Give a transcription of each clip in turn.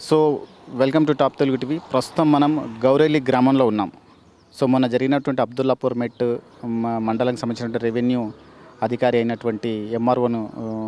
So welcome to top Telugu TV ప్రస్తుతం మనం గౌరేలి గ్రామంలో ఉన్నాం సో మొన్న జరిగినటువంటి అబ్దుల్లాపూర్ మెట్ మ- మండలానికి సంబంధించినటువంటి రెవెన్యూ అధికారి అయినటువంటి ఎంఆర్ఓను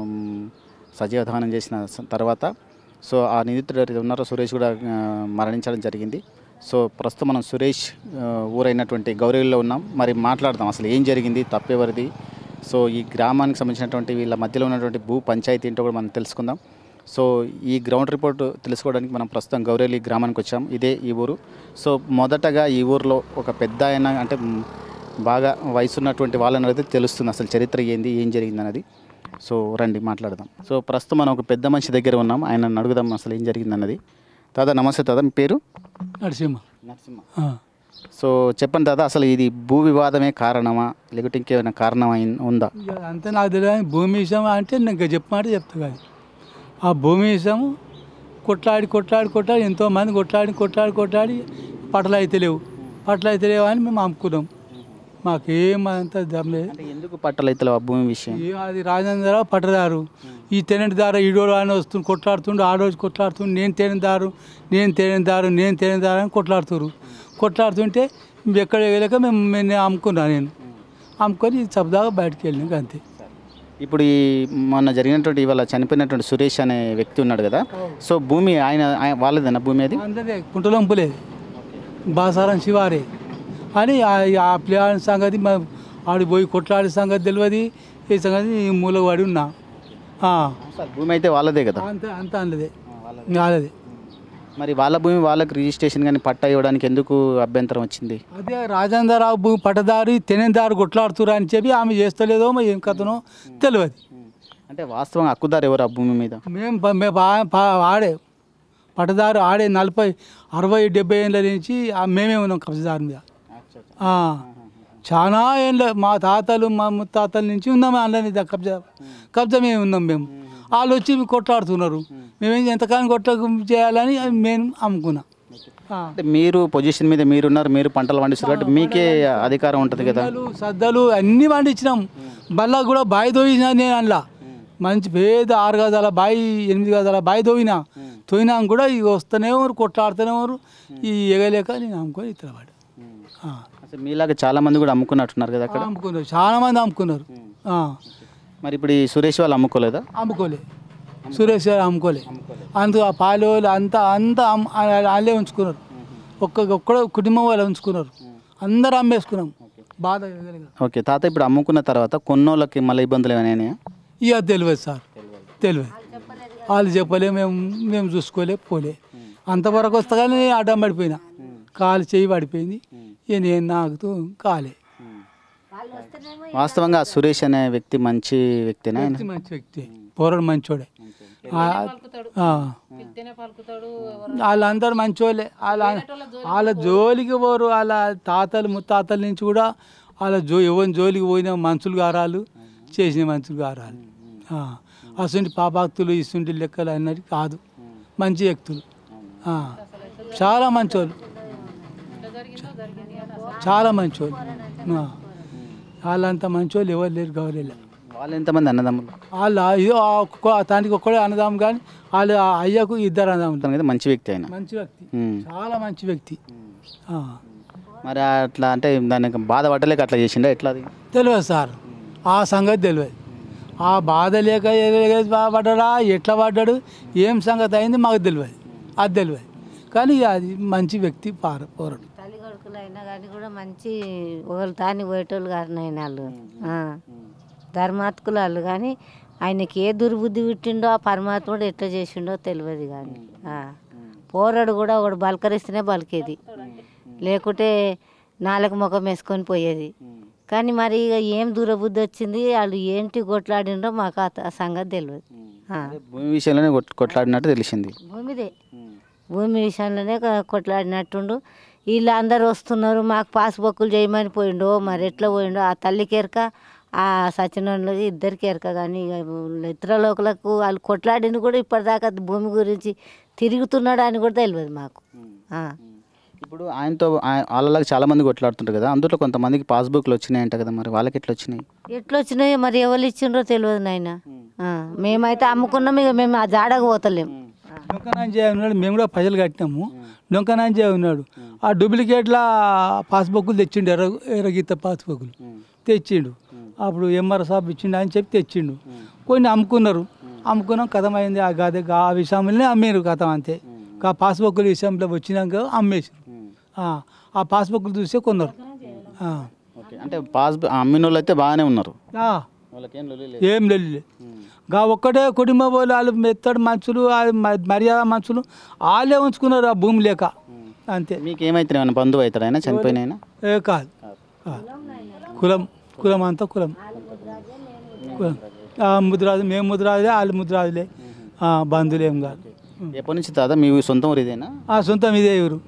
సజీవధానం చేసిన స- తర్వాత సో ఆ నిందితుడు ఎవరైతే ఉన్నారో సురేష్ కూడా ఆ, మరణించడం జరిగింది సో ప్రస్తుతం మనం సురేష్ ఆ, ఊరైనటువంటి గౌరేలిలో ఉన్నాం మరి మాట్లాడదాం అసలు ఏం జరిగింది తప్పెవరిది సో ఈ గ్రామానికి సంబంధించినటువంటి వీళ్ళ మధ్యలో ఉన్నటువంటి భూ పంచాయతీ ఏంటో కూడా మనం తెలుసుకుందాం సో ఈ గ్రౌండ్ రిపోర్ట్ తెలుసుకోవడానికి మనం ప్రస్తుతం గౌరేలి గ్రామానికి వచ్చాం ఇదే ఈ ఊరు సో మొదటగా ఈ ఊరిలో ఒక పెద్ద ఆయన అంటే మ్, బాగా వయసు ఉన్నటువంటి వాళ్ళని అడిగితే తెలుస్తుంది అసలు చరిత్ర ఏంది ఏం జరిగింది అన్నది సో రండి మాట్లాడదాం సో ప్రస్తుతం మనం ఒక పెద్ద మనిషి దగ్గర ఉన్నాం ఆయన అడుగుదాం అసలు ఏం జరిగింది అన్నది దాదా నమస్తే దాదా మీ పేరు నరసింహ నరసింహ ఆ. సో చెప్పండి దాదా అసలు ఇది భూ వివాదమే కారణమా లేకుంటే ఇంకేమైనా కారణం అయి- ఉందా ఇక అంతే నాకు తెలియదు కానీ భూమి విషయం అంటే నేను ఇంకా చెప్పమంటే చెప్తా కాదు ఆ భూమి విషయం కొట్లాడి కొట్లాడి కొట్లాడి ఎంతోమంది కొట్లాడి కొట్లాడి కొట్లాడి పట్టలు అయితే లేవు పట్టలు అయితే లేవు అని మేము అమ్ముకున్నాం మాకేం అంత దమ్ లేదు అంటే ఎందుకు పట్టలైతే ఆ భూమి విషయం ఏ అది రాజేంద్ర పట్టదారు ఈ తెనెంటిదారు ఈడోడు అని వస్తుంది కొట్లాడుతుండు ఆడోజు కొట్లాడుతుండు నేను తెనెందారు నేను తెనెందారు నేను తెనెందారు అని కొట్లాడుతురు కొట్లాడుతుంటే ఎక్కడ వెళ్ళక మేము నేను అమ్ముకున్నా నేను అమ్ముకొని చప్పుదాగా బయటకు వెళ్ళినాక అంతే ఇప్పుడు ఈ మొన్న జరిగినటువంటి ఇవాళ చనిపోయినటువంటి సురేష్ అనే వ్యక్తి ఉన్నాడు కదా సో భూమి ఆయన ఆయన- వాళ్ళదేనా భూమి అది అందరే కుంటలంపులే బాసారం శివారే అని ఆ- ఆ ప్లేయర్ సంగతి మా ఆడి పోయి కొట్లాడే సంగతి తెలియదు ఈ సంగతి ఈ మూల పడి ఉన్నా ఆ. సార్ భూమి అయితే వాళ్ళదే కదా అంత అంత అనలేదే వాళ్ళదే మరి వాళ్ళ భూమి వాళ్ళకి రిజిస్ట్రేషన్ కానీ పట్టా ఇవ్వడానికి ఎందుకు అభ్యంతరం వచ్చింది అదే రాజేంద్రరావు భూ పట్టదారి తెనెందారు కొట్లాడుతురా అని చెప్పి ఆమె చేస్తలేదో మరి ఏం కథనో తెలియదు అంటే వాస్తవంగా హక్కుదారు ఎవరు ఆ భూమి మీద మేము ప- మేము పా- పా- ఆడే పట్టదారు ఆడే నలభై అరవై డెబ్బై ఏళ్ళ నుంచి ఆ మేమే ఉన్నాం కబ్జదారు మీద ఆ. చాలా ఏళ్ళ మా తాతలు మా ముత్తాతల నుంచి ఉన్నాం అందులోని కబ్జా కబ్జా మేము ఉన్నాం మేము వాళ్ళు వచ్చి కొట్లాడుతున్నారు మేమేం ఎంతకాలం కొట్ల చేయాలని మేము అమ్ముకున్నాం ఆ. అంటే మీరు పొజిషన్ మీద మీరున్నారు మీరు పంటలు పండిస్తారు కాబట్టి మీకే అధికారం ఉంటుంది కదా సద్దలు సద్దలు అన్నీ పండించినాం బల్లా కూడా బావి తోయినా నేను అందులో మంచి పేద ఆరు గదాల బావి ఎనిమిది గదాల బావి తోయినా తోయినా కూడా ఇక వస్తూనే ఉన్నారు కొట్లాడుతూనే ఉన్నారు ఈ ఎగలేక నేను అమ్ముకొని ఇతరవాడు అసలు మీలాగా చాలా మంది కూడా అమ్ముకున్నట్టున్నారు కదా అక్కడ అమ్ముకున్నారు చాలా మంది అమ్ముకున్నారు ఆ. మరి ఇప్పుడు ఈ సురేష్ వాళ్ళు అమ్ముకోలేదా అమ్ముకోలే సురేష్ గారు అమ్ముకోలే అందుకు ఆ పాలు వాళ్ళు అంతా అంతా అమ్- వాళ్ళే ఉంచుకున్నారు ఒక్క ఒక్కడ కుటుంబం వాళ్ళు ఉంచుకున్నారు అందరూ అమ్మేసుకున్నాం బాధ ఎగలేక. ఓకే తాత ఇప్పుడు అమ్ముకున్న తర్వాత కొన్నోళ్ళకి మళ్ళీ ఇబ్బందులు ఏమైనా అయినాయా? ఇక తెలియదు సార్ తెలియదు వాళ్ళు చెప్పలే మేము మేము చూసుకోలే పోలే అంతవరకు వస్తా కానీ నేను అడ్డం పడిపోయినా కాలు చేయి పడిపోయింది ఇక నేను నాకుతూ కాలే వాస్తవంగా ఆ సురేష్ అనే వ్యక్తి మంచి వ్యక్తినా ఆయన? వ్యక్తి మంచి వ్యక్తి పోరడు మంచోడే ఆ, ఆ. వాళ్ళందరూ మంచోళ్ళే వాళ్ళ వాళ్ళ జోలికి పోరు వాళ్ళ తాతలు ముత్తాతల నుంచి కూడా వాళ్ళ జో ఎవరి జోలికి పోయిన మనుషులు గారాలు చేసిన మనుషులు గారాలు ఆ. అసంటి పాపాక్తులు ఇసుంటి లెక్కలు అన్నది కాదు మంచి వ్యక్తులు ఆ. చాలా మంచోళ్ళు చాలా మంచోళ్ళు ఆ. వాళ్ళంతా మంచోళ్ళు ఎవరు లేరు గౌరీలో వాళ్ళు ఎంతమంది అన్నదమ్ములు వాళ్ళ ఇదో ఆ ఒక్క- తనకి ఒక్కడే అన్నదాం కానీ వాళ్ళ ఆ అయ్యకు ఇద్దరు అన్నదాం అతను కదా మంచి వ్యక్తి ఆయన మంచి వ్యక్తి ఉమ్. చాలా మంచి వ్యక్తి ఆ. మరి అట్లా అంటే దానికి బాధపడలేక అట్లా చేసిండా ఎట్లా అది తెలియదు సార్ ఆ సంగతి తెలియదు ఆ బాధ లేక ఏ- పడ్డాడా ఎట్లా పడ్డాడు ఏం సంగతి అయింది మాకు తెలియదు అది తెలియదు కానీ అది మంచి వ్యక్తి పార పోరడు తల్లి కొడుకులు అయినా కానీ కూడా మంచి ఒకళ్ళు తాని పోయేటోళ్ళు గారు నాయన వాళ్ళు ఆ. ధర్మాత్కులు వాళ్ళు కానీ ఆయనకి ఏ దుర్బుద్ధి పుట్టిండో ఆ పరమాత్ముడు ఎట్లా చేసిండో తెలియదు కానీ ఆ. పోరాడు కూడా ఒకడు బలకరిస్తేనే బలికేది లేకుంటే నాలుగు ముఖం వేసుకొని పోయేది కానీ మరి ఇక ఏం దూరబుద్ధి వచ్చింది వాళ్ళు ఏంటి కొట్లాడిండో మాకు ఆ ఆ సంగతి తెలియదు ఆ. భూమి విషయంలోనే కొట్- కొట్లాడినట్టు తెలిసింది భూమిదే భూమి విషయంలోనే కొ- కొట్లాడినట్టుండు వీళ్ళు అందరు వస్తున్నారు మాకు పాస్బుక్లు చేయమని పోయిండో మరి ఎట్లా పోయిండో ఆ తల్లికి ఎరక ఆ సచినోళ్ళకి ఇద్దరికి ఎరక కానీ ఇక ఇతరులకు వాళ్ళు కొట్లాడింది కూడా ఇప్పటిదాకా భూమి గురించి తిరుగుతున్నాడు అని కూడా తెలియదు మాకు ఆ. ఇప్పుడు ఆయనతో ఆయ- వాళ్ళలాగా చాలా మంది కొట్లాడుతుంటారు కదా అందులో కొంతమందికి పాస్బుక్లు వచ్చినాయంట కదా మరి వాళ్ళకి ఎట్లా వచ్చినాయి ఎట్లా వచ్చినాయో మరి ఎవరు ఇచ్చిండ్రో తెలియదు నాయన ఆ, మేమైతే అమ్ముకున్నాం ఇక మేము ఆ జాడకు పోతలేం డొంకనాంజయ్య ఉన్నాడు మేము కూడా పైసలు కట్టినాము డొంకనాంజయ్య ఉన్నాడు ఆ డూప్లికేట్ల పాస్బుక్లు తెచ్చిండు ఎర్ర ఎర్రగీత పాస్బుక్లు తెచ్చిండు అప్పుడు ఎంఆర్ సాబ్ ఇచ్చిండు అని చెప్పి తెచ్చిండు కొన్ని అమ్ముకున్నారు అమ్ముకున్నాం కథం అయింది ఆ గది ఆ విషయంలోనే అమ్మారు కథం అంతే ఆ పాస్బుక్ల విషయంలో వచ్చినాక అమ్మేసి ఆ పాస్బుక్లు చూసే కొన్నారు ఆ. ఓకే అంటే పాస్ అమ్మిన వాళ్ళు అయితే బాగానే ఉన్నారు ఆ. వాళ్ళకేం లొల్లి ఏం లేదు గా ఒక్కటే కుటుంబ వాళ్ళు వాళ్ళు మెత్తడు మనుషులు వాళ్ళు మ- మర్యాద మనుషులు వాళ్ళే ఉంచుకున్నారు ఆ భూమి లేక అంతే మీకు ఏమైతే ఏమైనా బంధువు అవుతాడు ఆయన చనిపోయిన ఆయన ఏ కాదు కాదు. కులం కులం అంతా కులం కులం ఆ ముద్రాజు మేము ముద్రాజులే వాళ్ళు ముద్రాజులే ఆ, బంధువులు ఏం కాదు ఎప్పటి నుంచి తాత మీ సొంతం ఊరు ఇదేనా ఆ సొంతం ఇదే ఎవరు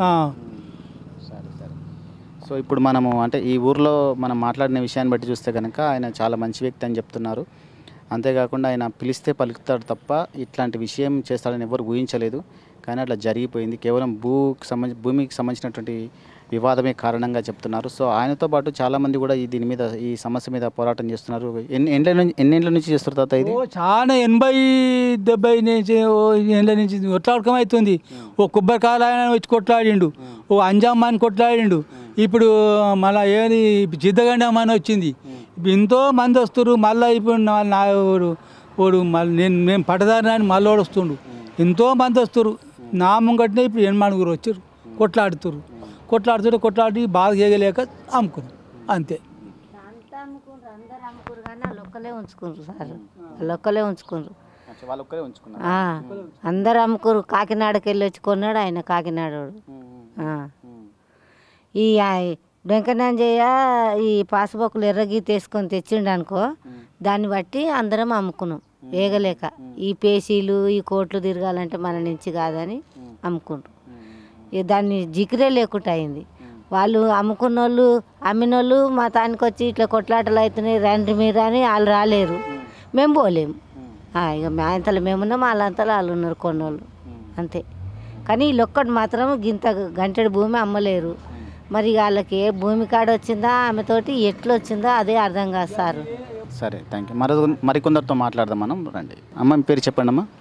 సరే సరే సో ఇప్పుడు మనము అంటే ఈ ఊర్లో మనం మాట్లాడిన విషయాన్ని బట్టి చూస్తే కనుక ఆయన చాలా మంచి వ్యక్తి అని చెప్తున్నారు అంతేకాకుండా ఆయన పిలిస్తే పలుకుతాడు తప్ప ఇట్లాంటి విషయం చేస్తాడని ఎవరు ఊహించలేదు కానీ అట్లా జరిగిపోయింది కేవలం భూకి సంబంధించి భూమికి సంబంధించినటువంటి వివాదమే కారణంగా చెప్తున్నారు సో ఆయనతో పాటు చాలామంది కూడా ఈ దీని మీద ఈ సమస్య మీద పోరాటం చేస్తున్నారు ఎన్ని ఎండ్ల నుంచి ఎన్ని ఏళ్ళ నుంచి చేస్తారు తాత ఇది ఓ చాలా ఎనభై డెబ్బై నుంచి ఓ ఏళ్ళ నుంచి కొట్లాడకం అవుతుంది ఓ కొబ్బరికాయలు ఆయన వచ్చి కొట్లాడిండు ఓ అంజామ్మ అని కొట్లాడిండు ఇప్పుడు మళ్ళీ ఏది జిద్దగండం అని వచ్చింది ఇప్పుడు ఎంతో మంది వస్తారు మళ్ళీ ఇప్పుడు నా- నా ఓడు ఓడు మళ్ళీ నేను మేము పట్టదారిని అని మళ్ళీ వాడు వస్తుండు ఎంతో మంది వస్తారు నా ముంగట్నే ఇప్పుడు ఎనమనుగురు వచ్చారు కొట్లాడుతురు కొట్లాడుతుంటే కొట్లాడి బాగా చేయలేక అమ్ముకున్నాం అంతే అంతా అమ్ముకుండ్రు అందరు అమ్ముకురు కానీ వాళ్ళు ఒక్కలే ఉంచుకుండ్రు సార్ వాళ్ళు ఒక్కలే ఉంచుకుండ్రు వాళ్ళు ఒక్కరే ఉంచుకున్నారు ఆ, అందరు అమ్ముకురు కాకినాడకి వెళ్ళి వచ్చి కొన్నాడు ఆయన కాకినాడోడు ఆ. ఈ ఆ, వెంకనాంజయ్య ఈ పాస్బుక్లు ఎర్రగీత వేసుకొని తెచ్చిండు అనుకో దాన్ని బట్టి అందరం అమ్ముకున్నాం వేగలేక ఈ పేసీలు ఈ కోట్లు తిరగాలంటే మన నుంచి కాదని అమ్ముకుండ్రు ఇక దాన్ని జికిరే లేకుండా అయింది వాళ్ళు అమ్ముకున్న వాళ్ళు అమ్మిన వాళ్ళు మా తానికి వచ్చి ఇట్లా కొట్లాటలు అవుతున్నాయి రండి మీరు అని వాళ్ళు రాలేరు మేము పోలేము ఆ, ఇక మా అంతలో మేమున్నాం వాళ్ళంతలో వాళ్ళు ఉన్నారు కొన్నోళ్ళు అంతే కానీ వీళ్ళొక్కటి మాత్రం గింత గంటెడు భూమి అమ్మలేరు మరి వాళ్ళకి ఏ భూమి కాడ వచ్చిందా ఆమెతోటి ఎట్లా వచ్చిందో అదే అర్థం కాదు సారు సరే థ్యాంక్ యూ మరి మరికొందరితో మాట్లాడదాం మనం రండి అమ్మ మీ పేరు చెప్పండి అమ్మా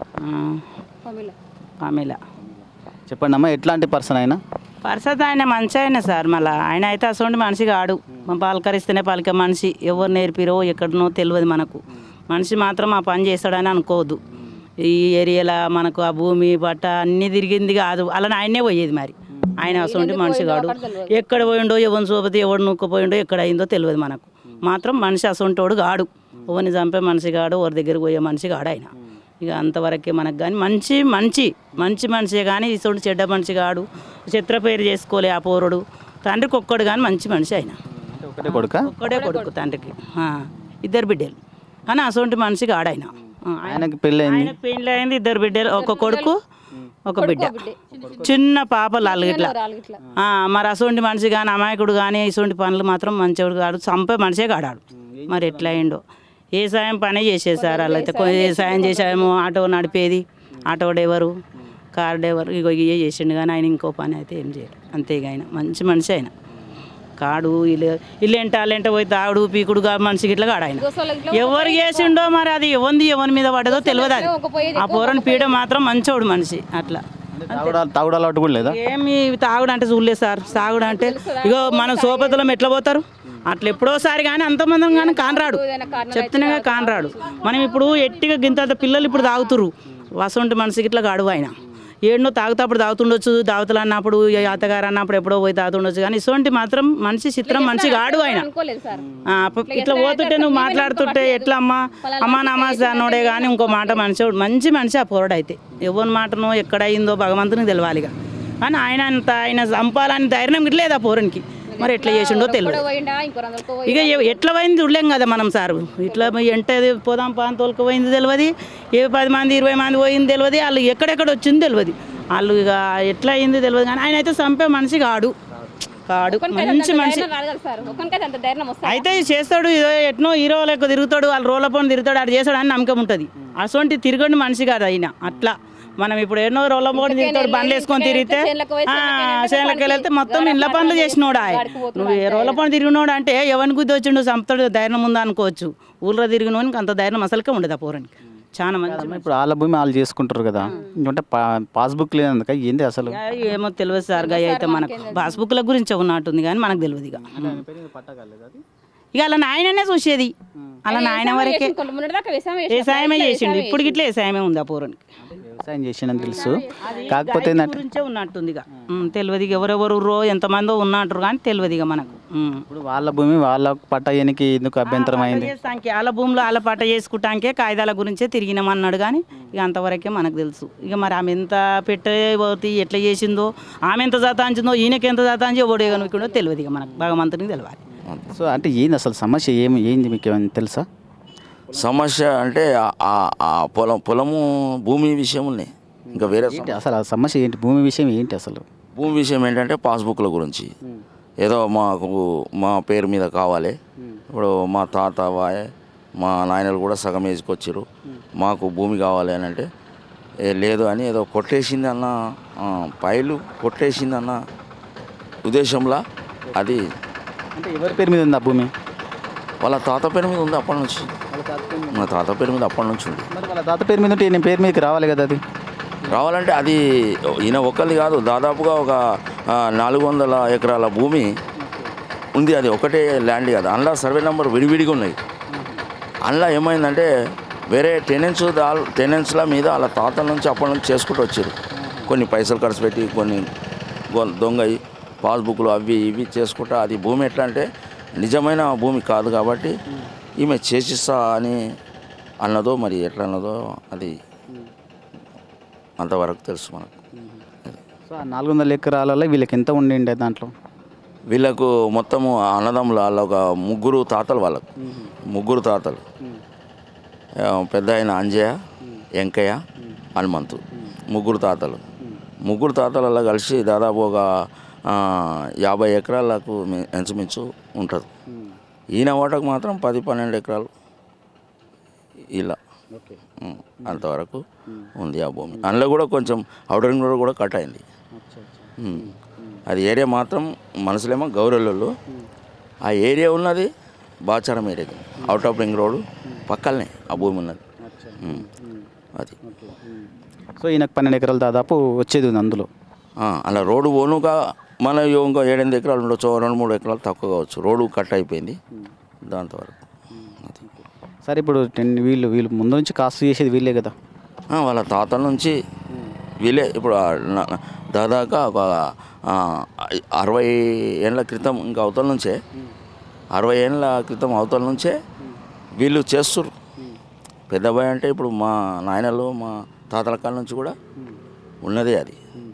పామిల చెప్పండి అమ్మా ఎట్లాంటి పర్సన్ అయినా పరిస్థితి ఆయన మంచి ఆయన సార్ మళ్ళీ ఆయన అయితే అసలు మనిషి కాడు మా పలకరిస్తేనే పలికే మనిషి ఎవరు నేర్పిరో ఎక్కడనో తెలియదు మనకు మనిషి మాత్రం ఆ పని చేస్తాడని అనుకోవద్దు ఈ ఏరియాలో మనకు ఆ భూమి బట్ట అన్నీ తిరిగింది కాదు అలా ఆయనే పోయేది మరి ఆయన అసలు మనిషి కాడు ఎక్కడ పోయిండో ఎవరిని చూపితే ఎవడు నూక్కుపోయిండో ఎక్కడ అయిందో తెలియదు మనకు మాత్రం మనిషి అసంటోడు గాడు ఎవరిని చంపే మనిషి కాడు ఎవరి దగ్గరికి పోయే మనిషి కాడు ఆయన ఇక అంతవరకే మనకు కానీ మంచి మంచి మంచి మనిషే కానీ ఇటువంటి చెడ్డ మనిషి కాడు చిత్ర పేరు చేసుకోలే ఆ పోరుడు తండ్రికి ఒక్కడు కానీ మంచి మనిషి ఆయన అంటే ఒకటే కొడుక ఒక్కడే కొడుకు తండ్రికి ఆ, ఇద్దరు బిడ్డలు కానీ అటువంటి మనిషి కాడు ఆయన ఆ, ఆయన ఆయనకి పెళ్ళి అయింది ఆయనకు పెళ్ళి అయింది ఇద్దరు బిడ్డలు ఒక కొడుకు ఒక బిడ్డ చిన్న పాప లాలుగిట్లా ఆ, మరి అసొంటి మనిషి కానీ అమాయకుడు కానీ ఇటువంటి పనులు మాత్రం మంచివాడు కాడు చంపే మనిషే కాడాడు మరి ఎట్లా అయిండో ఏ సాయం పని చేసేసారు అలా అయితే కొ- ఏ సాయం చేసామో ఆటో నడిపేది ఆటో డ్రైవరు కార్ డ్రైవర్ ఇగో ఇవే చేసిండు కానీ ఆయన ఇంకో పని అయితే ఏం చేయడు అంతేగా ఆయన మంచి మనిషి ఆయన కాడు ఇల్లు ఇల్లేంట అల్లేంట పోయి తాగుడు పీకుడు గా మనిషికి ఇట్లా కాడు ఆయన ఎవరు చేసిండో మరి అది ఎవరిది ఎవరి మీద పడ్డదో తెలియదు అది ఆ పోరని పీడ మాత్రం మంచోడు మనిషి అట్లా అంటే తాగుడు తాగుడు అలవాటు కూడా లేదా ఏమి తాగుడు అంటే చూడలేదు సార్ సాగుడు అంటే ఇగో మన సోపతులం ఎట్లా పోతారు అట్లా ఎప్పుడోసారి కానీ అంతమంది కానీ కానరాడు చెప్తేనే కానరాడు మనం ఇప్పుడు ఎట్టిగా గింత పిల్లలు ఇప్పుడు తాగుతురు వసంటి మనిషికి ఇట్లా గడువు ఆయన ఏడనో తాగుతాప్పుడు తాగుతుండొచ్చు దావతలు అన్నప్పుడు ఈ అత్తగారు అన్నప్పుడు ఎప్పుడో పోయి తాగుతుండొచ్చు కానీ ఇటువంటి మాత్రం మనిషి చిత్రం మంచి గాడు ఆయన ఆ, ప- ఇట్లా పోతుంటే నువ్వు మాట్లాడుతుంటే ఎట్లా అమ్మా అమ్మా నమాజ్ అన్నోడే కానీ ఇంకో మాట మనిషి మంచి మనిషి ఆ పోరడు అయితే ఎవరి మాటనో ఎక్కడ అయిందో భగవంతునికి తెలవాలిగా కానీ ఆయన అంత ఆయన చంపాలని ధైర్యం ఇట్లేదు ఆ పోరునికి మరి ఎట్లా చేసిండో తెలియదు ఇక ఎ- ఎట్లా పోయింది చూడలేం కదా మనం సార్ ఇట్లా ఎంట పోదాం పాన్ తోలుకు పోయింది తెలియదు ఏ పది మంది ఇరవై మంది పోయింది తెలియదు వాళ్ళు ఎక్కడెక్కడ వచ్చింది తెలియదు వాళ్ళు ఇక ఎట్లా అయింది తెలియదు కానీ ఆయన అయితే చంపే మనిషి కాడు కాడు మంచి మనిషి అయితే చేస్తాడు ఇదో ఎట్నో హీరో లెక్క తిరుగుతాడు వాళ్ళు రోల పని తిరుగుతాడు అది చేస్తాడు అని నమ్మకం ఉంటుంది అటువంటి తిరగండి మనిషి కాదు ఆయన అట్లా మనం ఇప్పుడు ఎన్నో రోల పని తిరుగుతాడు బండ్లు వేసుకొని తిరిగితే చేనులకి వెళ్తే మొత్తం ఇళ్ళ పనులు చేసినోడు ఆయన నువ్వు ఏ రోల పని తిరిగినోడు అంటే ఎవరిని గుద్ది వచ్చిండు చంపుతాడు ధైర్యం ఉందా అనుకోవచ్చు ఊళ్ళో తిరిగినోనికి అంత ధైర్యం అసలుకే ఉండదు ఆ పోరానికి చాలా మంచి కాదమ్మా, ఇప్పుడు వాళ్ళ భూమి వాళ్ళు చేసుకుంటారు కదా అంటే పా పాస్బుక్ లేదందుక ఏంది అసలు యా, ఏమో తెలియదు సార్ గయ అయితే మనకు పాస్బుక్ల గురించి ఉన్నట్టుంది కానీ మనకు తెలియదు ఇక ఇక అలా నాయననే చూసేది అలా నాయన వరకే కొంత మొన్నటిదాకా వ్యవసాయం చేసిన వ్యవసాయమే చేసిండు ఇప్పుడు గిట్ల వ్యవసాయమే ఉంది ఆ పూరానికి వ్యవసాయం చేసిందని తెలుసు కాకపోతే ఏంటంటే గురించే ఉన్నట్టుంది ఇక ఉమ్, తెలియదు ఇక ఎవరెవరు రో ఎంతమందో ఉన్నట్టు కానీ తెలియదు ఇక మనకు ఉమ్. ఇప్పుడు వాళ్ళ భూమి వాళ్ళ పట్టయ్యనికి ఎందుకు అభ్యంతరం అయింది చేస్తానికి వాళ్ళ భూమిలో వాళ్ళ పట్ట చేసుకుంటానికే కాగితాల గురించే తిరిగినామన్నాడు కానీ ఇక అంతవరకే మనకు తెలుసు ఇక మరి ఆమె ఎంత పెట్టబోతి ఎట్లా చేసిందో ఆమె ఎంత జాతాంచిందో ఈయనకి ఎంత జాతాంచి ఎవడు కనుక్కుండో తెలియదు ఇక మనకు భగవంతునికి తెలియాలి సో అంటే ఏంది అసలు సమస్య ఏమి ఏంది మీకు ఏమైనా తెలుసా సమస్య అంటే ఆ- ఆ- ఆ పొలం పొలము భూమి విషయం ఉన్నాయి ఇంకా వేరే సమ- ఏంటి అసలు ఆ సమస్య ఏంటి భూమి విషయం ఏంటి అసలు భూమి విషయం ఏంటంటే పాస్బుక్ల గురించి ఏదో మాకు మా పేరు మీద కావాలి ఇప్పుడు మా తాత వాయ్ మా నాయనలు కూడా సగం వేసుకొచ్చారు మాకు భూమి కావాలి అని అంటే "ఏ, లేదు అని ఏదో కొట్టేసింది అన్న ఆ, పైలు కొట్టేసింది అన్న ఉద్దేశంలో అది అంటే ఎవరి పేరు మీద ఉంది ఆ భూమి వాళ్ళ తాత పేరు మీద ఉంది అప్పటి నుంచి మా తాత పేరు మీద అప్పటి నుంచి ఉంది మరి వాళ్ళ తాత పేరు మీద ఉంటే ఈయన పేరు మీదకి రావాలి కదా అది రావాలంటే అది ఈయన ఒక్కరిది కాదు దాదాపుగా ఒక ఆ, నాలుగు వందల ఎకరాల భూమి ఉంది అది ఒకటే ల్యాండ్ కదా అందులో సర్వే నెంబర్ విడివిడిగా ఉన్నాయి అందులో ఏమైందంటే వేరే టెనెన్స్ దా టెనెన్స్ల మీద వాళ్ళ తాతల నుంచి అప్పటి నుంచి చేసుకుంటూ వచ్చారు కొన్ని పైసలు ఖర్చు పెట్టి కొన్ని గొ- దొంగయి పాస్బుక్లు అవి ఇవి చేసుకుంటా అది భూమి ఎట్లా అంటే నిజమైన భూమి కాదు కాబట్టి ఈమె చేసిస్తా అని అన్నదో మరి ఎట్లా అన్నదో అది అంతవరకు తెలుసు మనకు సో ఆ నాలుగు వందల ఎకరాలలో వీళ్ళకి ఎంత ఉండిండే దాంట్లో వీళ్ళకు మొత్తము అన్నదమ్ముల వాళ్ళ ఒక ముగ్గురు తాతలు వాళ్ళకు ముగ్గురు తాతలు ఆ, పెద్ద ఆయన అంజయ్య వెంకయ్య హనుమంతు ముగ్గురు తాతలు ముగ్గురు తాతలలో కలిసి దాదాపు ఒక ఆ, యాభై ఎకరాలకు మి- ఇంచుమించు ఉంటుంది ఈయన ఓటకు మాత్రం పది పన్నెండు ఎకరాలు ఇలా ఉం, అంతవరకు ఉంది ఆ భూమి అందులో కూడా కొంచెం అవుటర్ రింగ్ రోడ్ కూడా కట్ అయింది ఉం. అది ఏరియా మాత్రం మనసులేమో గౌరవలు ఆ ఏరియా ఉన్నది Bacharam area out of ring road పక్కలనే ఆ భూమి ఉన్నది ఉం. అది సో ఈయనకు పన్నెండు ఎకరాలు దాదాపు వచ్చేది ఉంది అందులో ఆ, అలా రోడ్డు ఓనుగా మన ఇంకో ఏడెనిమిది ఎకరాలు ఉండొచ్చు ఓ రెండు మూడు ఎకరాలు తక్కువ కావచ్చు రోడ్డు కట్ అయిపోయింది దాంతో వరకు అది సరే ఇప్పుడు టెన్ వీళ్ళు వీళ్ళు ముందు నుంచి కాస్ట్ చేసేది వీళ్ళే కదా ఆ, వాళ్ళ తాతల నుంచి వీళ్ళే ఇప్పుడు ఆ నా- దాదాపుగా ఒక ఆ, అరవై ఏళ్ళ క్రితం ఇంకా అవతల నుంచే అరవై ఏళ్ళ క్రితం అవతల నుంచే వీళ్ళు చేస్తుర్రు పెద్దబాయ్ అంటే ఇప్పుడు మా నాయనలు మా తాతల కాల నుంచి కూడా ఉన్నదే అది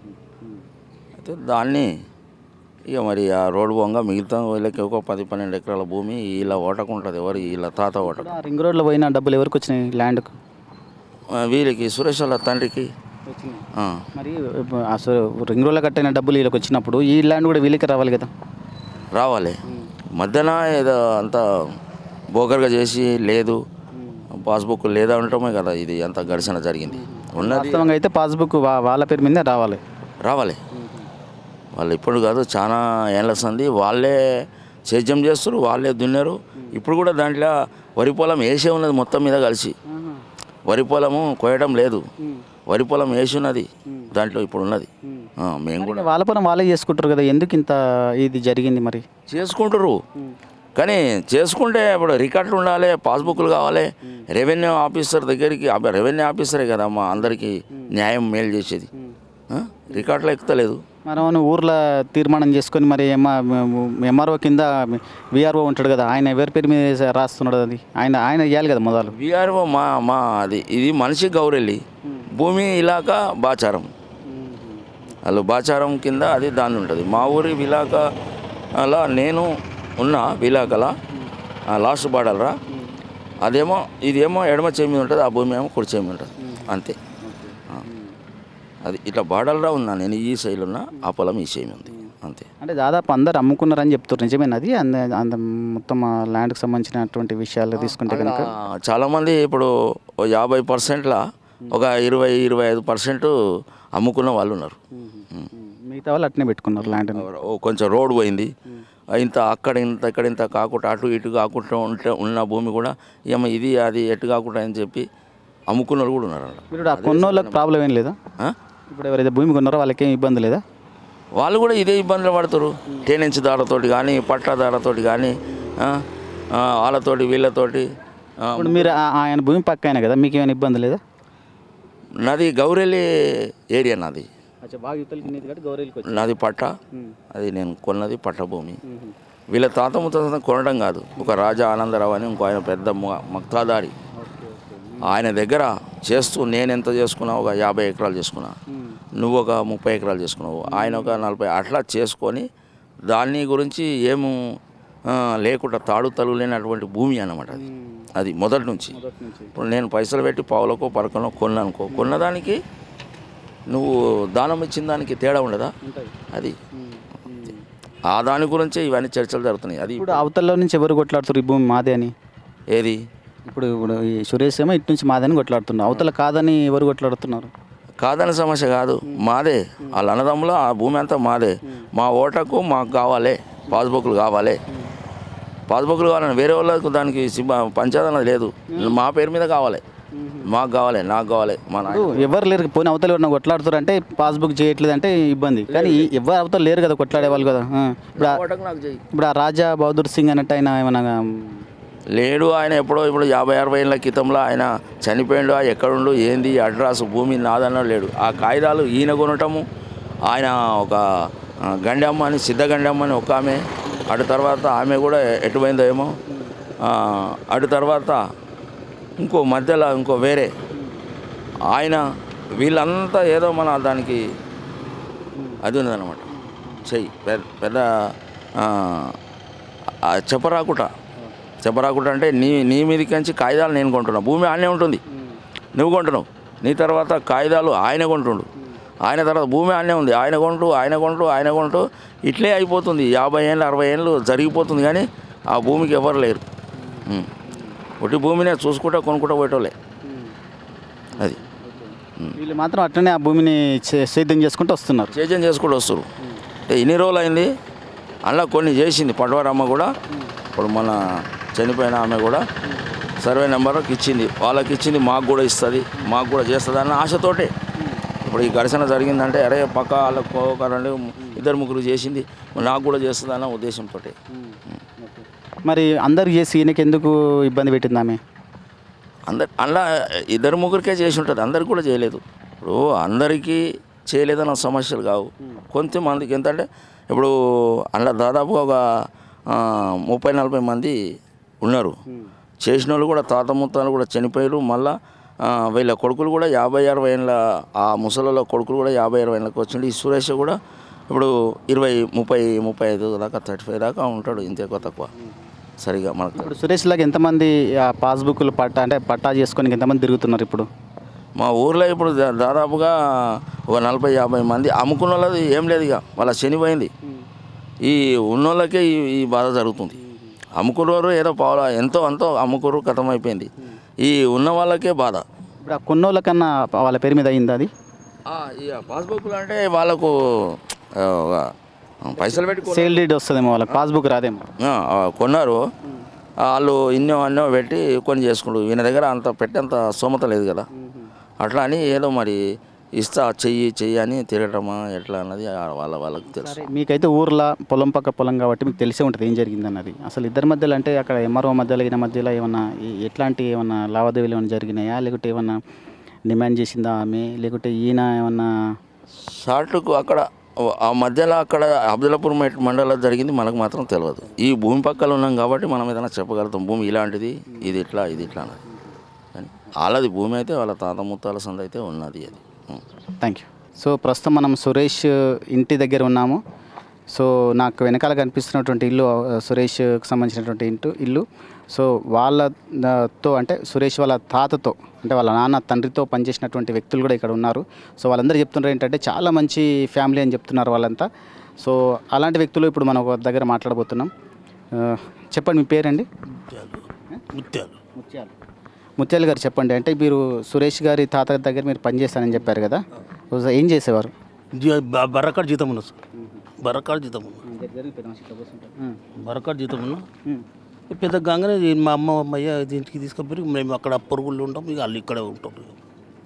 అయితే దాన్ని ఇక మరి ఆ రోడ్డు పోగా మిగతా వీళ్ళకి ఒక పది పన్నెండు ఎకరాల భూమి ఇలా ఓటకుంటుంది ఎవరు వీళ్ళ తాత ఓటకు ఆ రింగ్ రోడ్లో పోయిన డబ్బులు ఎవరికి వచ్చినాయి ల్యాండ్కు ఆ, వీళ్ళకి సురేష్ వాళ్ళ తండ్రికి ఆ, మరి ఇప్పుడు అసలు రింగ్ రోడ్లో కట్టిన డబ్బులు వీళ్ళకి వచ్చినప్పుడు ఈ ల్యాండ్ కూడా వీళ్ళకి రావాలి కదా రావాలి మధ్యన ఏదో అంత బోకర్గా చేసి లేదు పాస్బుక్ లేదా ఉండటమే కదా ఇది అంత ఘర్షణ జరిగింది ఉన్నది వాస్తవంగా అయితే పాస్బుక్ వా- వాళ్ళ పేరు మీదే రావాలి రావాలి వాళ్ళు ఇప్పుడు కాదు చాలా ఏళ్ళ సంది వాళ్ళే సేద్యం చేస్తారు వాళ్ళే దున్నారు ఇప్పుడు కూడా దాంట్లో వరి పొలం వేసే ఉన్నది మొత్తం మీద కలిసి వరి పొలము కోయడం లేదు వరి పొలం వేసి ఉన్నది దాంట్లో ఇప్పుడు ఉన్నది ఆ, మేము కూడా వాళ్ళ పని వాళ్ళే చేసుకుంటారు కదా ఎందుకు ఇంత ఇది జరిగింది మరి చేసుకుంటారు కానీ చేసుకుంటే ఇప్పుడు రికార్డులు ఉండాలి పాస్బుక్లు కావాలి రెవెన్యూ ఆఫీసర్ దగ్గరికి అబ్బ రెవెన్యూ ఆఫీసరే కదా మా అందరికీ న్యాయం మేలు చేసేది ఆ? రికార్డులు ఎక్కుతలేదు మనం ఊర్లో తీర్మానం చేసుకొని మరి ఎంఆర్ఓ కింద విఆర్ఓ ఉంటాడు కదా ఆయన ఎవరి పేరు మీద రాస్తున్నాడు అది ఆయన ఆయన ఇవ్వాలి కదా మొదలు విఆర్ఓ మా మా అది ఇది మనిషి గౌరెల్లి భూమి ఇలాకా బాచారం వాళ్ళు బాచారం కింద అది దాని ఉంటుంది మా ఊరి విలాక అలా నేను ఉన్న విలాకల లాస్ట్ బాడలరా అదేమో ఇదేమో ఎడమ చేయి మీద ఉంటుంది ఆ భూమి ఏమో కుడి చేయి మీద ఉంటుంది అంతే ఆ. అది ఇట్లా బాడలరా ఉన్నా నేను ఈ సైడ్ ఉన్నా ఆ పొలం ఈ సైడ్ ఉంది అంతే అంటే దాదాపు అందరు అమ్ముకున్నారని చెప్తారు నిజమేనా అది అంద అంద మొత్తం ఆ ల్యాండ్కి సంబంధించినటువంటి విషయాలు తీసుకుంటే కనుక ఆ, చాలామంది ఇప్పుడు ఓ యాభై పర్సెంట్ల ఒక ఇరవై ఇరవై ఐదు పర్సెంట్ అమ్ముకున్న వాళ్ళు ఉన్నారు ఉం. మిగతా వాళ్ళు అట్నే పెట్టుకున్నారు ల్యాండ్ ఓ కొంచెం రోడ్ పోయింది ఇంత అక్కడ ఇంత ఇక్కడ ఇంత కాకుండా అటు ఇటు కాకుండా ఉంటే ఉన్న భూమి కూడా ఏమో ఇది అది ఎటు కాకుండా అని చెప్పి అమ్ముకున్న వాళ్ళు కూడా ఉన్నారు అక్కడ ఇప్పుడు ఆ కొన్నోళ్ళకి ప్రాబ్లం ఏం లేదా ఆ? ఇప్పుడు ఎవరైతే భూమి కొన్నారో వాళ్ళకి ఏం ఇబ్బంది లేదా వాళ్ళు కూడా ఇదే ఇబ్బందులు పడతారు టేనెంచ్ దారతోటి కానీ పట్టాదారతోటి కానీ ఆ, ఆ, వాళ్ళతోటి వీళ్ళతోటి ఆ, ఇప్పుడు మీరు ఆ- ఆయన భూమి పక్క అయినా కదా మీకు ఏమైనా ఇబ్బంది లేదా నాది గౌరెల్లి ఏరియా నాది అచ్చా బాగా యువతలకి నీది కాబట్టి గౌరీలకి నాది పట్ట అది నేను కొన్నది పట్ట భూమి వీళ్ళ తాత ముత్తాత కొనడం కాదు ఒక రాజా ఆనందరావు అని ఇంకో ఆయన పెద్ద మ- మక్తాదారి ఆయన దగ్గర చేస్తూ నేను ఎంత చేసుకున్నా ఒక యాభై ఎకరాలు చేసుకున్నా నువ్వు ఒక ముప్పై ఎకరాలు చేసుకున్నావు ఆయన ఒక నలభై అట్లా చేసుకొని దాన్ని గురించి ఏము ఆ, లేకుండా తాడు తలుగు లేనటువంటి భూమి అన్నమాట అది అది మొదటి నుంచి ఇప్పుడు నేను పైసలు పెట్టి పావులకో పరకనో కొన్నానుకో కొన్నదానికి నువ్వు దానం ఇచ్చిన దానికి తేడా ఉండదా అది ఆ దాని గురించే ఇవన్నీ చర్చలు జరుగుతున్నాయి అది ఇప్పుడు అవతల్లో నుంచి ఎవరు కొట్లాడుతారు ఈ భూమి మాదే అని ఏది ఇప్పుడు ఇప్పుడు ఈ సురేష్ ఏమో ఇటు నుంచి మాదని కొట్లాడుతున్నారు అవతల కాదని ఎవరు కొట్లాడుతున్నారు కాదని సమస్య కాదు మాదే వాళ్ళ అన్నదమ్ములో ఆ భూమి అంతా మాదే మా ఓటకు మాకు కావాలి పాస్బుక్లు కావాలి పాస్బుక్లు కావాలని వేరే వాళ్ళకు దానికి సిబ్బ- పంచాయతీ అన్నది లేదు మా పేరు మీద కావాలి మాకు కావాలి నాకు కావాలి మా నాయన ఇప్పుడు ఎవరు లేరు పోనీ అవతల ఎవరైనా కొట్లాడుతారు అంటే పాస్బుక్ చేయట్లేదు అంటే ఇబ్బంది కానీ ఈ- ఎవరు అవతల లేరు కదా కొట్లాడే వాళ్ళు కదా ఆ. ఇప్పుడు ఆ- ఓటకు నాకు చెయ్యి ఇప్పుడు ఆ రాజా బహదూర్ సింగ్ అన్నట్టు ఆయన ఏమన్నా లేడు ఆయన ఎప్పుడో ఇప్పుడు యాభై అరవై ఏళ్ళ క్రితంలో ఆయన చనిపోయిండు ఎక్కడుండు ఏంది అడ్రస్ భూమి నాదన్న లేడు ఆ కాగితాలు ఈయన కొనటము ఆయన ఒక ఆ, గండమ్మ అని సిద్ధ గండమ్మ అని ఒక ఆమె అటు తర్వాత ఆమె కూడా ఎటు పోయిందో ఏమో ఆ, అటు తర్వాత ఇంకో మధ్యలో ఇంకో వేరే ఆయన వీళ్ళంతా ఏదో మన దానికి అది ఉన్నదన్నమాట చెయ్యి పెద్ద పెద్ద ఆ, ఆ చెప్పరాకుట చెప్పరాకుట అంటే నీ నీ మీదకించి కాగితాలు నేను కొంటున్నా భూమి ఆయనే ఉంటుంది నువ్వు కొంటున్నావు నీ తర్వాత కాగితాలు ఆయన కొంటుండు ఆయన తర్వాత భూమి ఆయనే ఉంది ఆయన కొంటూ ఆయన కొంటూ ఆయన కొంటూ ఇట్లే అయిపోతుంది యాభై ఏళ్ళు అరవై ఏళ్ళు జరిగిపోతుంది కానీ ఆ భూమికి ఎవరు లేరు ఉం. ఒకటి భూమినే చూసుకుంటా కొనుక్కుంటా పోయేటోళ్ళే అది వీళ్ళు మాత్రం అట్లనే ఆ భూమిని చే- సేద్యం చేసుకుంటూ వస్తున్నారు చేజన్ చేసుకుంటూ వస్తారు అంటే ఇన్ని రోజులు అయింది అలా కొన్ని చేసింది పటవారమ్మ కూడా ఇప్పుడు మన చనిపోయిన ఆమె కూడా సర్వే నెంబర్కి ఇచ్చింది వాళ్ళకి ఇచ్చింది మాకు కూడా ఇస్తుంది మాకు కూడా చేస్తుంది అన్న ఆశతోటే ఇప్పుడు ఈ ఘర్షణ జరిగిందంటే అరే పక్క వాళ్ళకు ఒక రెండు ఇద్దరు ముగ్గురు చేసింది నాకు కూడా చేస్తుంది అన్న ఉద్దేశంతో మరి అందరు చేసి ఈయనకి ఎందుకు ఇబ్బంది పెట్టింది ఆమె అందరు అలా ఇద్దరు ముగ్గురికే చేసి ఉంటుంది అందరికి కూడా చేయలేదు ఇప్పుడు అందరికీ చేయలేదన్న సమస్యలు కావు కొంతమందికి ఎంతంటే ఇప్పుడు అలా దాదాపుగా ఒక ఆ, ముప్పై నలభై మంది ఉన్నారు చేసిన వాళ్ళు కూడా తాత ముత్తాలు కూడా చనిపోయారు మళ్ళా ఆ, వీళ్ళ కొడుకులు కూడా యాభై అరవై ఏళ్ళ ఆ ముసలిలో కొడుకులు కూడా యాభై అరవై ఏళ్ళకి వచ్చిండు ఈ సురేష్ కూడా ఇప్పుడు ఇరవై ముప్పై ముప్పై ఐదు దాకా థర్టీ ఫైవ్ దాకా ఉంటాడు ఇంత ఎక్కువ తక్కువ సరిగా మనకు ఇప్పుడు సురేష్ లాగా ఎంతమంది ఆ పాస్బుక్లు పట్టా అంటే పట్టా చేసుకొని ఎంతమంది తిరుగుతున్నారు ఇప్పుడు మా ఊర్లో ఇప్పుడు దా- దాదాపుగా ఒక నలభై యాభై మంది అమ్ముకున్న వాళ్ళది ఏం లేదు ఇక వాళ్ళ చనిపోయింది ఈ ఉన్నోళ్ళకే ఈ ఈ బాధ జరుగుతుంది అమ్ముకున్నారు ఏదో పావుల ఎంతో అంతో అమ్ముకురు కథం అయిపోయింది ఈ ఉన్న వాళ్ళకే బాధ ఇప్పుడు ఆ కొన్నోళ్ళ కన్నా వాళ్ళ పేరు మీద అయింది అది ఇక పాస్బుక్లు అంటే వాళ్ళకు ఆ, ఒక పైసలు పెట్టి కొన్న- సేల్ డీడ్ వస్తుందేమో వాళ్ళకి పాస్బుక్ రాదేమో ఆ, ఆ, కొన్నారు వాళ్ళు ఇన్నో అన్నో పెట్టి కొన్ని చేసుకుంటారు ఈయన దగ్గర అంత పెట్టేంత స్తోమత లేదు కదా అట్లా అని ఏదో మరి ఇస్తా చెయ్యి చెయ్యి అని తిరగటమా ఎట్లా అన్నది ఆ వాళ్ళ వాళ్ళకి తెలుసు సరే మీకైతే ఊర్లో పొలం పక్క పొలం కాబట్టి మీకు తెలిసే ఉంటుంది ఏం జరిగింది అన్నది అసలు ఇద్దరి మధ్యలో అంటే అక్కడ ఎంఆర్ఓ మధ్యలో ఈయన మధ్యలో ఏమన్నా ఈ- ఎట్లాంటి ఏమన్నా లావాదేవీలు ఏమైనా జరిగినాయా లేకుంటే ఏమన్నా డిమాండ్ చేసిందా ఆమె లేకుంటే ఈయన ఏమన్నా షార్ట్కు అక్కడ ఆ మధ్యలో అక్కడ అబ్దుల్లాపూర్ మెట్ మండలం జరిగింది మనకు మాత్రం తెలియదు ఈ భూమి పక్కన ఉన్నాం కాబట్టి మనం ఏదైనా చెప్పగలుగుతాం భూమి ఇలాంటిది ఇది ఇట్లా ఇది ఇట్లా అన్నది కానీ వాళ్ళది భూమి అయితే వాళ్ళ తాత ముత్తాల సంద అయితే ఉన్నది అది ఉం. థ్యాంక్ యూ సో ప్రస్తుతం మనం సురేష్ ఇంటి దగ్గర ఉన్నాము సో నాకు వెనకాల కనిపిస్తున్నటువంటి ఇల్లు ఆ, సురేష్కి సంబంధించినటువంటి ఇంటు ఇల్లు సో వాళ్ళతో అంటే సురేష్ వాళ్ళ తాతతో అంటే వాళ్ళ నాన్న తండ్రితో పనిచేసినటువంటి వ్యక్తులు కూడా ఇక్కడ ఉన్నారు సో వాళ్ళందరూ చెప్తున్నారు ఏంటంటే చాలా మంచి ఫ్యామిలీ అని చెప్తున్నారు వాళ్ళంతా సో అలాంటి వ్యక్తులు ఇప్పుడు మనం ఒక దగ్గర మాట్లాడబోతున్నాం ఆ, చెప్పండి మీ పేరండి ముత్యాలు ముత్యాలు ముత్యాలు గారు చెప్పండి అంటే మీరు సురేష్ గారి తాత దగ్గర మీరు పనిచేస్తానని చెప్పారు కదా సో ఏం చేసేవారు జీ- బ- బర్రకాడ జీతం ఉన్నా సార్ బర్రకాడ జీతం ఉన్నా బర్రకాడ జీతం ఉన్నా పెద్ద గంగనే ఈ మా అమ్మ అమ్మయ్య ఇంటికి తీసుకుపోయి మేము అక్కడ పొరుగుళ్ళు ఉంటాం ఇక వాళ్ళు ఇక్కడే ఉంటాం ఇక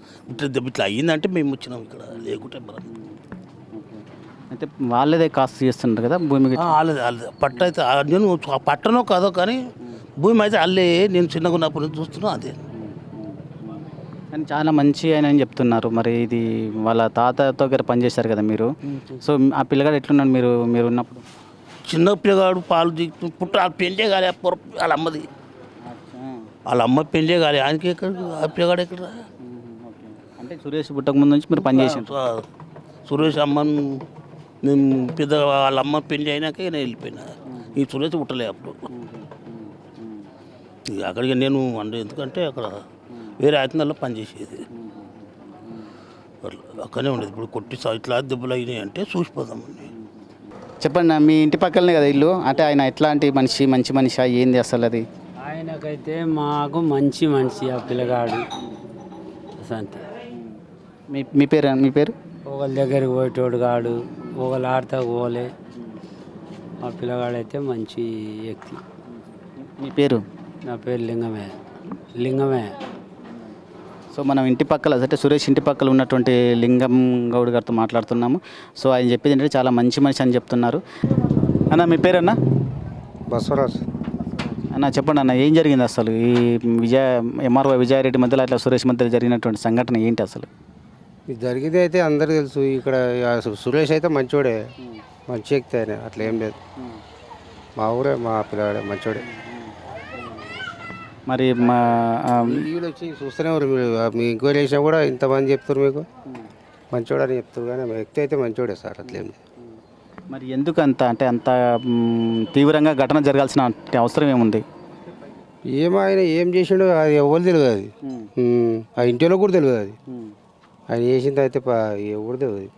ఇట్లా దెబ్బ ఇట్లా అయ్యిందంటే మేము వచ్చినాం ఇక్కడ లేకుంటే మనం అయితే వాళ్ళదే కాస్ట్ చేస్తుంటారు కదా భూమికి ఆ, వాళ్ళది వాళ్ళది పట్ట అయితే ఆ నేను ఆ పట్టనో కాదో కానీ భూమి అయితే అల్లే నేను చిన్నగా ఉన్నప్పుడు నుంచి చూస్తున్నా అదే కానీ చాలా మంచి ఆయన అని చెప్తున్నారు మరి ఇది వాళ్ళ తాతతో దగ్గర పనిచేశారు కదా మీరు సో ఆ పిల్లగాడు ఎట్లున్నాడు మీరు మీరు ఉన్నప్పుడు చిన్న పిల్లగాడు పాలు దిగు పుట్ట వాళ్ళ పెళ్ళే కాలే ఆ పొర వాళ్ళ అమ్మది వాళ్ళ అమ్మ పెళ్ళే కాలే ఆయనకి ఎక్కడ ఆ పిల్లగాడు ఎక్కడ అంటే సురేష్ పుట్టక ముందు నుంచి మీరు పనిచేసారు ఆ, సురేష్ అమ్మను నేను పెద్ద వాళ్ళ అమ్మ పెళ్ళి అయినాక నేను వెళ్ళిపోయినా ఈ సురేష్ పుట్టలే అప్పుడు ఇక అక్కడికి నేను అంటే ఎందుకంటే అక్కడ వేరే ఆయుధంలో పనిచేసేది అట్లా అక్కడనే ఉండేది ఇప్పుడు కొట్టి సా- ఇట్లా దెబ్బలు అయినాయి అంటే చూసిపోదామని చెప్పండి మీ ఇంటి పక్కలనే కదా ఇల్లు అంటే ఆయన ఎట్లాంటి మనిషి మంచి మనిషి ఏంది అసలు అది ఆయనకైతే మాకు మంచి మనిషి ఆ పిల్లగాడు అంతే మీ మీ పేరు మీ పేరు ఒకళ్ళ దగ్గరికి పోయేటోడు కాడు ఒకళ్ళు ఆడతా పోలే ఆ పిల్లగాడైతే మంచి వ్యక్తి మీ పేరు నా పేరు లింగమే లింగమే సో మనం ఇంటి పక్కల అంటే సురేష్ ఇంటి పక్కల ఉన్నటువంటి లింగం గౌడ్ గారితో మాట్లాడుతున్నాము సో ఆయన చెప్పేది ఏంటంటే చాలా మంచి మనిషి అని చెప్తున్నారు అన్న మీ పేరన్నా బసవరాజు అన్న చెప్పండి అన్న ఏం జరిగింది అసలు ఈ విజయ ఎంఆర్ఓ విజయారెడ్డి మధ్యలో అట్లా సురేష్ మధ్యలో జరిగినటువంటి సంఘటన ఏంటి అసలు ఇది జరిగింది అయితే అందరికీ తెలుసు ఇక్కడ ఆ సు- సురేష్ అయితే మంచోడే మంచి వ్యక్తి ఆయన అట్లా ఏం లేదు మా ఊరే మా పిల్లగాడే మంచోడే మరి మా ఆ, వీళ్ళు వచ్చి చూస్తూనే ఉన్నారు మీరు ఆ మీ ఎంక్వైరీ చేసినా కూడా ఇంతమంది చెప్తారు మీకు మంచోడు అని చెప్తారు కానీ ఆ వ్యక్తి అయితే మంచోడే సార్ అట్లేం లేదు మరి ఎందుకు అంత అంటే అంత మ్, తీవ్రంగా ఘటన జరగాల్సిన అవసరం ఏముంది ఏమో ఆయన ఏం చేసిండో అది ఎవరు తెలియదు అది ఉమ్, ఆ ఇంటిలో కూడా తెలియదు అది ఆయన చేసింది అయితే ప- ఎవరు తెలియదు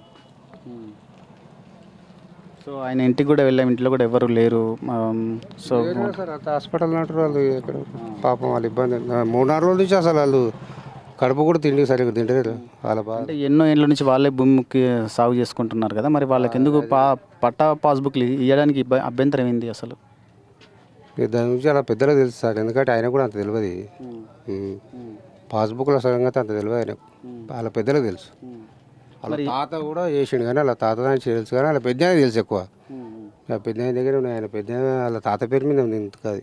సో ఆయన ఇంటికి కూడా వెళ్ళాం ఇంట్లో కూడా ఎవరు లేరు ఆమ్, సో లేరు సార్ అంత హాస్పిటల్ అంటారు వాళ్ళు ఎక్కడ పాపం వాళ్ళ ఇబ్బంది ఆ, మూడు నాలుగు రోజుల నుంచి అసలు వాళ్ళు కడుపు కూడా తిండి సరిగ్గా తింటలేరు వాళ్ళ బాధ అంటే ఎన్నో ఏళ్ళ నుంచి వాళ్ళే భూమికి సాగు చేసుకుంటున్నారు కదా మరి వాళ్ళకి ఎందుకు పా పట్టా పాస్బుక్లు ఇవ్వడానికి ఇబ్బ- అభ్యంతరం ఏంది అసలు ఇక దాని గురించి అలా పెద్దలకు తెలుసు సార్ ఎందుకంటే ఆయన కూడా అంత తెలియదు ఉమ్. పాస్బుక్ల సంగతి అంత తెలియదు ఆయనకు వాళ్ళ పెద్దలకు తెలుసు వాళ్ళ తాత కూడా చేసిండు కానీ వాళ్ళ తాత దానికి తెలుసు కానీ వాళ్ళ పెద్ద తెలుసు ఎక్కువ ఆ పెద్ద దగ్గర ఉన్నాయి ఆయన పెద్ద వాళ్ళ తాత పేరు మీద ఉంది ఇంత కాదు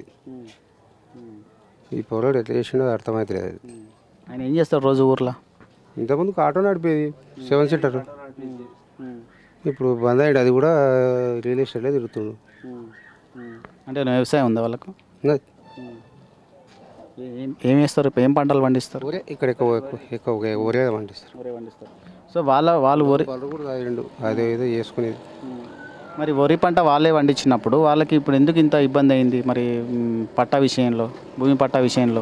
ఈ పొరడు ఎట్లా చేసిండో అర్థమవుతలేదు అది ఆయన ఏం చేస్తారు రోజు ఊర్లో ఇంతకుముందు ఆటో నడిపేది సెవెన్ సీటర్ ఇప్పుడు బంద్ అయ్యాడు అది కూడా రియల్ ఎస్టేట్లో తిరుగుతుండు అంటే వ్యవసాయం ఉందా వాళ్ళకు ఉన్నది. ఏం ఏం వేస్తారు ఏం పంటలు పండిస్తారు ఊరే ఇక్కడ ఎక్కువ ఎక్కువ ఎక్కువ ఊరే పండిస్తారు సో వాళ్ళ వాళ్ళు వరి వాళ్ళు కూడా తాగిండు అదే ఏదో చేసుకునేది మరి వరి పంట వాళ్ళే పండించినప్పుడు వాళ్ళకి ఇప్పుడు ఎందుకు ఇంత ఇబ్బంది అయింది మరి మ్, పట్టా విషయంలో భూమి పట్టా విషయంలో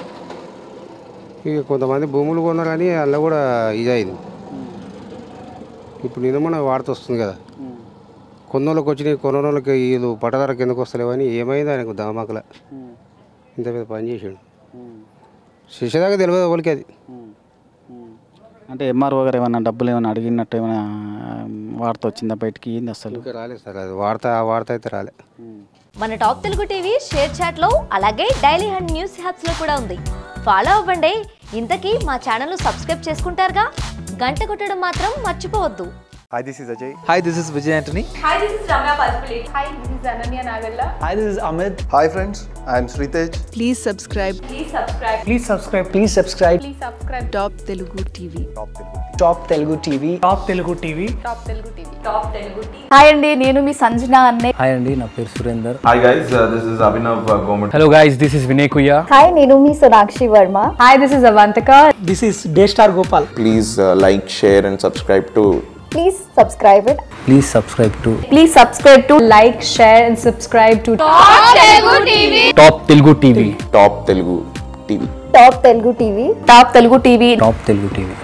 ఇక కొంతమంది భూములు కొన్నారని అందులో కూడా ఇది అయింది ఇప్పుడు నిన్న మన వార్త వస్తుంది కదా కొన్నోళ్ళకి వచ్చినాయి కొన్నోళ్ళకి వీళ్ళు పట్టదార కిందకు వస్తలేవని ఏమైంది ఆయనకు దామాకల ఇంత పెద్ద పని చేసాడు శిక్షదాకా తెలియదు వాళ్ళకి అది అంటే ఎంఆర్ఓ గారు ఏమైనా డబ్బులు ఏమైనా అడిగినట్టు ఏమైనా వార్త వచ్చిందా బయటికి ఏంది అసలు ఇంకా రాలేదు సార్ అది వార్త ఆ వార్త అయితే రాలే మన top Telugu TV ShareChat లో అలాగే డైలీ హండ్ న్యూస్ హ్యాప్స్ లో కూడా ఉంది ఫాలో అవ్వండి ఇంతకీ మా ఛానల్ సబ్స్క్రైబ్ చేసుకుంటారుగా గంట కొట్టడం మాత్రం మర్చిపోవద్దు Hi, this is Ajay. Hi, this is Vijay Antony. Hi, this is Ramya Palpulate. Hi, this is Ananya Nagalla. Hi, this is Amit. Hi, friends. I am Sritej. Please subscribe. Please subscribe. Please subscribe. Please subscribe. Please subscribe. Top Telugu TV. Top Telugu TV. Top Telugu TV. Top Telugu TV. Top Telugu TV. Hi అండి నేను మీ సంజన అన్నే hi అండి నా పేరు Surender Hi guys, uh, this is Abhinav uh, Gomet. Hello guys this is Vinay కుయ్యా hi నేను మీ Sonakshi Varma hi this is Avantika This is Daystar Gopal. Please uh, like, share, and subscribe to please subscribe it please subscribe to please subscribe to like share and subscribe to top Telugu TV Top Telugu TV. Top Telugu TV top Telugu TV top Telugu TV